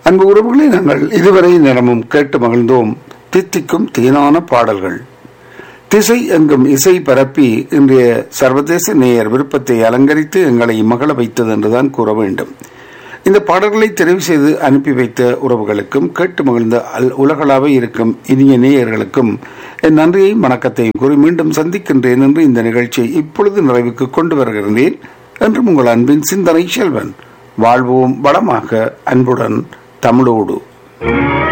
அன்பு உறவுகளை நாங்கள் இதுவரை நேரமும் கேட்டு மகிழ்ந்தோம் தித்திக்கும் தேனான பாடல்கள் திசை எங்கும் இசை பரப்பி இன்றைய சர்வதேச நேயர் விருப்பத்தை அலங்கரித்து எங்களை மகள வைத்தது என்றுதான் கூற வேண்டும் இந்த பாடல்களை தெரிவு செய்து அனுப்பி வைத்த உறவுகளுக்கும் கேட்டு மகிழ்ந்த அல் உலகளாக இருக்கும் இனிய நேயர்களுக்கும் என் நன்றியையும் வணக்கத்தையும் கூறி மீண்டும் சந்திக்கின்றேன் என்று இந்த நிகழ்ச்சியை இப்பொழுது நிறைவுக்கு கொண்டு வருகின்றேன் என்றும் உங்கள் அன்பின் சிந்தனை செல்வன் வாழ்வோம் வளமாக அன்புடன் தமிழோடு